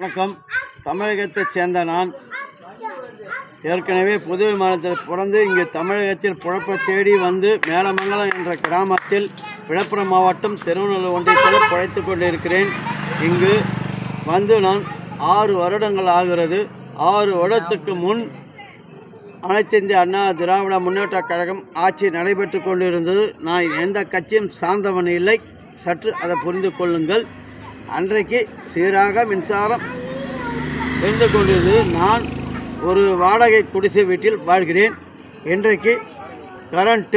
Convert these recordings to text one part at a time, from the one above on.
வணக்கம் தமிழகத்தைச் சேர்ந்த நான் ஏற்கனவே புதுவை மாநிலத்தில் பிறந்து இங்கு தமிழகத்தில் புழப்ப தேடி வந்து மேலமங்கலம் என்ற கிராமத்தில் விழுப்புரம் மாவட்டம் திருவண்ணூர் ஒன்றியத்தில் பிழைத்து கொண்டிருக்கிறேன் இங்கு வந்து நான் ஆறு வருடங்கள் ஆகிறது ஆறு வருடத்துக்கு முன் அனைத்து இந்திய அண்ணா திராவிட முன்னேற்ற கழகம் ஆட்சி நடைபெற்று கொண்டிருந்தது நான் எந்த கட்சியும் சார்ந்தவன் இல்லை சற்று அதை புரிந்து கொள்ளுங்கள் அன்றைக்கு சீராக மின்சாரம் இருந்து கொண்டிருந்தது நான் ஒரு வாடகை குடிசை வீட்டில் வாழ்கிறேன் இன்றைக்கு கரண்ட்டு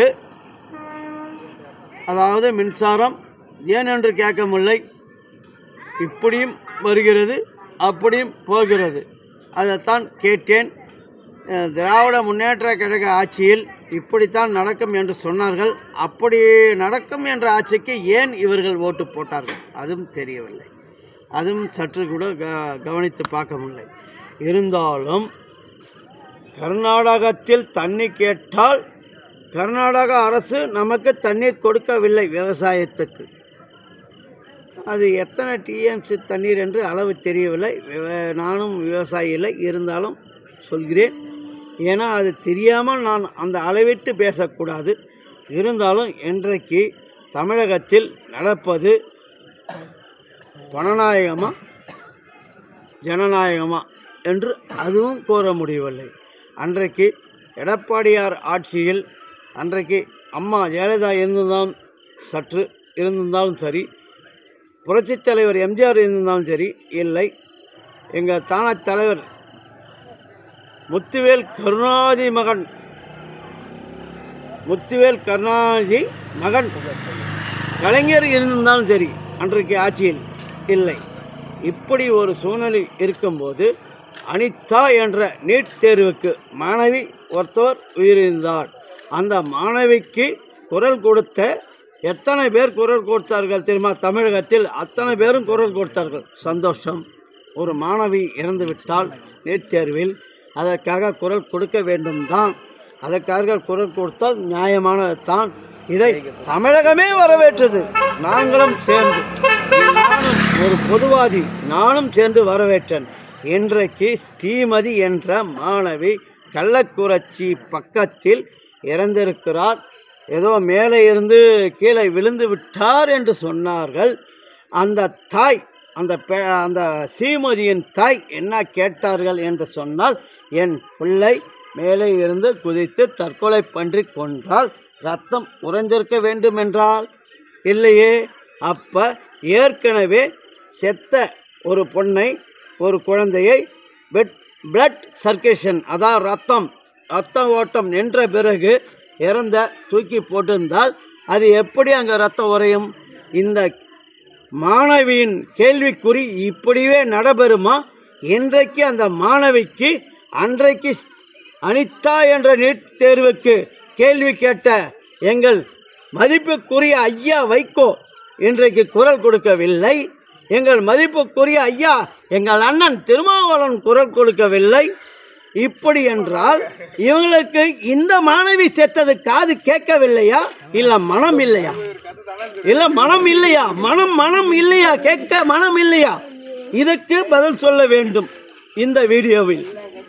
அதாவது மின்சாரம் ஏன் என்று கேட்க முடியலை இப்படியும் வருகிறது அப்படியும் போகிறது அதைத்தான் கேட்டேன் அஹ் திராவிட முன்னேற்ற கழக ஆட்சியில் இப்படித்தான் நடக்கும் என்று சொன்னார்கள் அப்படி நடக்கும் என்ற ஆட்சிக்கு ஏன் இவர்கள் ஓட்டு போட்டார்கள் அதுவும் தெரியவில்லை அதுவும் சற்று கூட க கவனித்து பார்க்க முடியலை இருந்தாலும் கர்நாடகத்தில் தண்ணி கேட்டால் கர்நாடக அரசு நமக்கு தண்ணீர் கொடுக்கவில்லை விவசாயத்துக்கு அது எத்தனை டிஎம்சி தண்ணீர் என்று அளவு தெரியவில்லை விவ- நானும் விவசாயி இல்லை இருந்தாலும் சொல்கிறேன் ஏன்னா அது தெரியாமல் நான் அந்த அளவிட்டு பேசக்கூடாது இருந்தாலும் இன்றைக்கு தமிழகத்தில் நடப்பது பணநாயகமா ஜனநாயகமா என்று அதுவும் கூற முடியவில்லை அன்றைக்கு எடப்பாடியார் ஆட்சியில் அன்றைக்கு அம்மா ஜெயலலிதா இருந்துதான் சற்று இருந்திருந்தாலும் சரி புரட்சித் தலைவர் எம்ஜிஆர் இருந்திருந்தாலும் சரி இல்லை எங்கள் தானா தலைவர் முத்துவேல் கருணாநிதி மகன் முத்துவேல் கருணாநிதி மகன் கலைஞர் இருந்திருந்தாலும் சரி அன்றைக்கு ஆட்சியில் இல்லை இப்படி ஒரு சூழ்நிலை இருக்கும்போது அனிதா என்ற நீட் தேர்வுக்கு மாணவி ஒருத்தவர் உயிரிழந்தார் அந்த மாணவிக்கு குரல் கொடுத்த எத்தனை பேர் குரல் கொடுத்தார்கள் தெரியுமா தமிழகத்தில் அத்தனை பேரும் குரல் கொடுத்தார்கள் சந்தோஷம் ஒரு மாணவி இறந்து விட்டால் நீட் தேர்வில் அதற்காக குரல் கொடுக்க வேண்டும் தான் அதற்காக குரல் கொடுத்தால் நியாயமானது தான் இதை தமிழகமே வரவேற்றது நாங்களும் சேர்ந்து நானும் ஒரு பொதுவாதி நானும் சேர்ந்து வரவேற்றேன் இன்றைக்கு ஸ்ரீமதி என்ற மாணவி கள்ளக்குறிச்சி பக்கத்தில் இறந்திருக்கிறார் ஏதோ மேலே இருந்து கீழே விழுந்து விட்டார் என்று சொன்னார்கள் அந்த தாய் அந்த பெ அந்த ஸ்ரீமதியின் தாய் என்ன கேட்டார்கள் என்று சொன்னால் என் பிள்ளை மேலே இருந்து குதித்து தற்கொலை பண்ணி கொன்றால் ரத்தம் உறைந்திருக்க வேண்டுமென்றால் இல்லையே அப்போ ஏற்கனவே செத்த ஒரு பொண்ணை ஒரு குழந்தையை பெட் பிளட் சர்க்குலேஷன் அதாவது ரத்தம் ரத்த ஓட்டம் நின்ற பிறகு இறந்த தூக்கி போட்டிருந்தால் அது எப்படி அங்கே ரத்தம் உறையும் இந்த மாணவியின் கேள்விக்குறி இப்படியே நடைபெறுமா இன்றைக்கு அந்த மாணவிக்கு அன்றைக்கு அனிதா என்ற நீட் தேர்வுக்கு கேள்வி கேட்ட எங்கள் மதிப்புக்குரிய ஐயா வைகோ இன்றைக்கு குரல் கொடுக்கவில்லை எங்கள் மதிப்புக்குரிய ஐயா எங்கள் அண்ணன் திருமாவளவன் குரல் கொடுக்கவில்லை இப்படி என்றால் இவங்களுக்கு இந்த மாணவி செத்தது காது கேட்கவில்லையா இல்ல மனம் இல்லையா இல்ல மனம் இல்லையா மனம் மனம் இல்லையா கேட்க மனம் இல்லையா இதற்கு பதில் சொல்ல வேண்டும் இந்த வீடியோவில்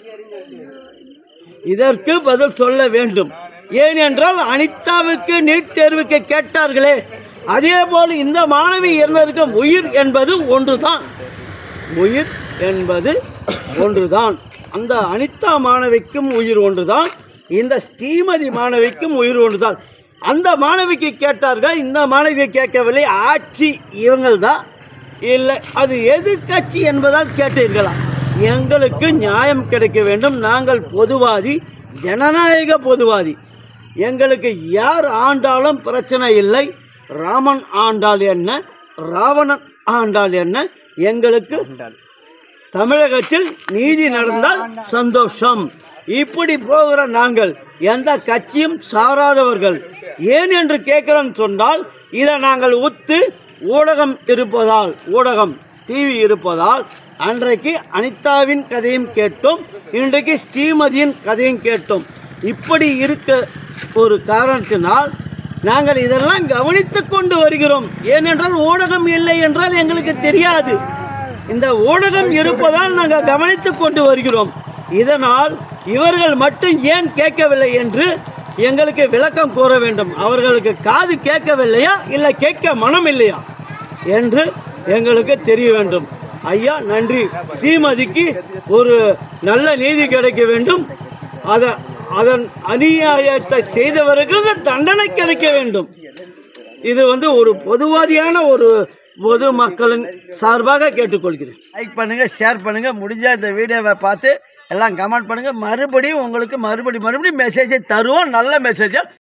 இதற்கு பதில் சொல்ல வேண்டும் ஏனென்றால் அனிதாவுக்கு நீட் தேர்வுக்கு கேட்டார்களே அதே போல் இந்த மாணவி இறந்திருக்கும் உயிர் என்பது ஒன்றுதான் உயிர் என்பது ஒன்றுதான் அந்த அனிதா மாணவிக்கும் உயிர் ஒன்றுதான் இந்த ஸ்ரீமதி மாணவிக்கும் உயிர் ஒன்றுதான் அந்த மாணவிக்கு கேட்டார்கள் இந்த மாணவியை கேட்கவில்லை ஆட்சி இவங்கள்தான் இல்லை அது எதிர்க்கட்சி என்பதால் கேட்டீர்களா எங்களுக்கு நியாயம் கிடைக்க வேண்டும் நாங்கள் பொதுவாதி ஜனநாயக பொதுவாதி எங்களுக்கு யார் ஆண்டாலும் பிரச்சனை இல்லை ராமன் ஆண்டால் என்ன ராவணன் ஆண்டால் என்ன எங்களுக்கு தமிழகத்தில் நீதி நடந்தால் சந்தோஷம் இப்படி போகிற நாங்கள் எந்த கட்சியும் சாராதவர்கள் ஏன் என்று கேட்கிறோம் சொன்னால் இதை நாங்கள் உத்து ஊடகம் இருப்பதால் ஊடகம் டிவி இருப்பதால் அன்றைக்கு அனிதாவின் கதையும் கேட்டோம் இன்றைக்கு ஸ்ரீமதியின் கதையும் கேட்டோம் இப்படி இருக்க ஒரு காரணத்தினால் நாங்கள் இதெல்லாம் கவனித்துக் கொண்டு வருகிறோம் ஏனென்றால் ஊடகம் இல்லை என்றால் எங்களுக்கு தெரியாது இந்த ஊடகம் இருப்பதால் நாங்கள் கவனித்து கொண்டு வருகிறோம் இதனால் இவர்கள் மட்டும் ஏன் கேட்கவில்லை என்று எங்களுக்கு விளக்கம் கூற வேண்டும் அவர்களுக்கு காது கேட்கவில்லையா இல்லை கேட்க மனம் இல்லையா என்று எங்களுக்கு தெரிய வேண்டும் ஐயா நன்றி ஸ்ரீமதிக்கு ஒரு நல்ல நீதி கிடைக்க வேண்டும் அத அதன் அநியாயத்தை செய்தவர்களுக்கு தண்டனை கிடைக்க வேண்டும் இது வந்து ஒரு பொதுவாதியான ஒரு பொது மக்களின் சார்பாக கேட்டுக்கொள்கிறேன் லைக் பண்ணுங்க ஷேர் பண்ணுங்க முடிஞ்ச இந்த வீடியோவை பார்த்து எல்லாம் கமெண்ட் பண்ணுங்க மறுபடியும் உங்களுக்கு மறுபடியும் மறுபடியும் மெசேஜை தருவோம் நல்ல மெசேஜை